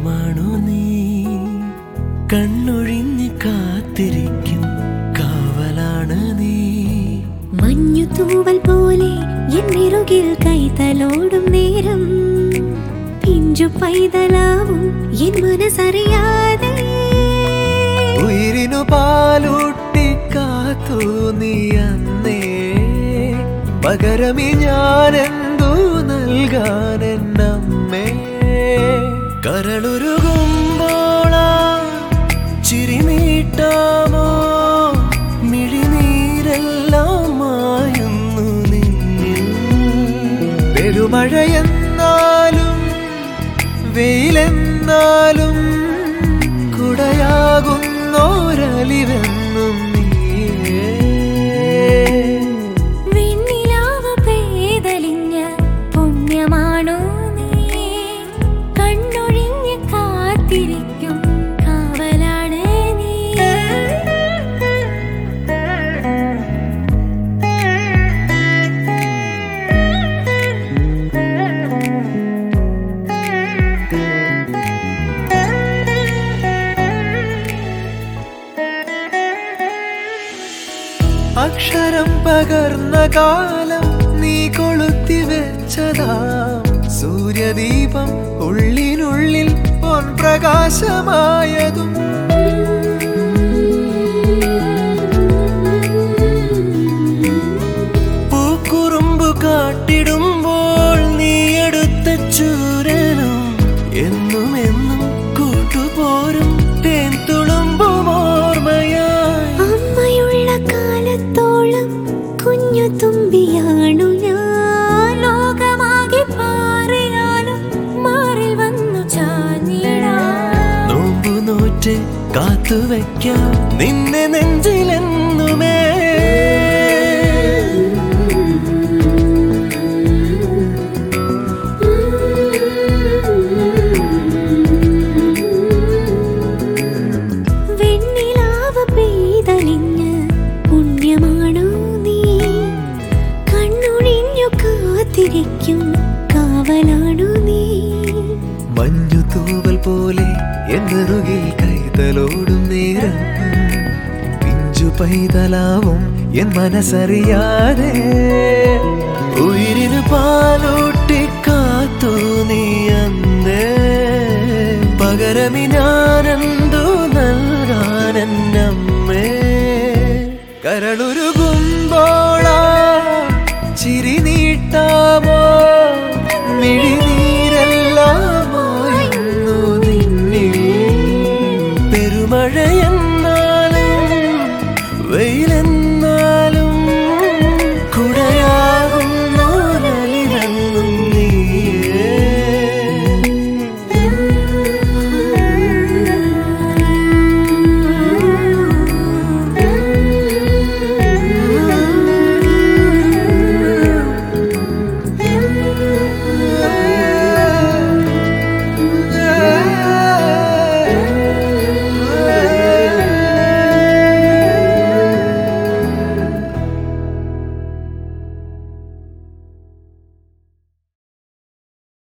പുണ്യമാണു നീ കണ്ണൊഴിഞ്ഞ് കാത്തിരിക്കും കാവലാണ് നീ മഞ്ഞു തൂവൽ പോലെ എന്നിറുകിൽ കൈതലോടും നേരം പിഞ്ചു പൈതലാവും എൻ മനസ്സറിയാതെ ഉയിരിനു പാലൂട്ടി കാത്തു നീ അന്നേ പകരമി ഞാനെന്തു നൽകാൻ എന്നമ്മേ കരളുരുകുമ്പോളാ ചിരി നീട്ടാമോ മിഴിനീരെല്ലാം മായുന്നു നിന്നിൽ പെരുമഴയെന്നാലും വെയിലെന്നാലും കുടയാകുന്നോരലിവെന്നും നീയേ വെണ്ണിലാവ് പേതലിഞ്ഞ പുണ്യമാണോ നീ കണ്ണൊഴിഞ്ഞ് കാത്തിരിക്കും കാവലാണ് നീ അക്ഷരം പകർന്ന കാലം നീ കൊളുത്തി വെച്ചതാം സൂര്യദീപം ഉള്ളിനുള്ളിൽ പൊൻപ്രകാശമായതും പൂക്കുറുമ്പ് കാട്ടിടുമ്പോൾ നീ എടുത്ത ചൂരനും എന്നും എന്നും കൂട്ടുപോരും തേൻ തുളുമ്പും ഓർമ്മയായി അമ്മയുള്ള കാലത്തോളം കുഞ്ഞു തുമ്പിയാണു ഞാൻ ലോകമാകെ പാറിയാലും മാറിൽ വന്നു ചാഞ്ഞിടാം നോമ്പു നോറ്റ് കാത്തുവയ്ക്കാം നിന്നെ നെഞ്ചിലെന്നുമേ വെണ്ണിലാവ് പെയ്തലിഞ്ഞ് പുണ്യമാണോ നീ കണ്ണൊഴിഞ്ഞു കാത്തിരിക്കും കാവലാണു നീ മഞ്ഞു തൂവൽ പോലെ എന്നറുകിൽ കൈതലോടും നേരം പിഞ്ചു പൈതലാവും എൻ മനസ്സറിയാതെ ഉയിരിന് പാലൂട്ടി കാത്തു നീ അന്നേ പകരമി ഞാനെന്ന്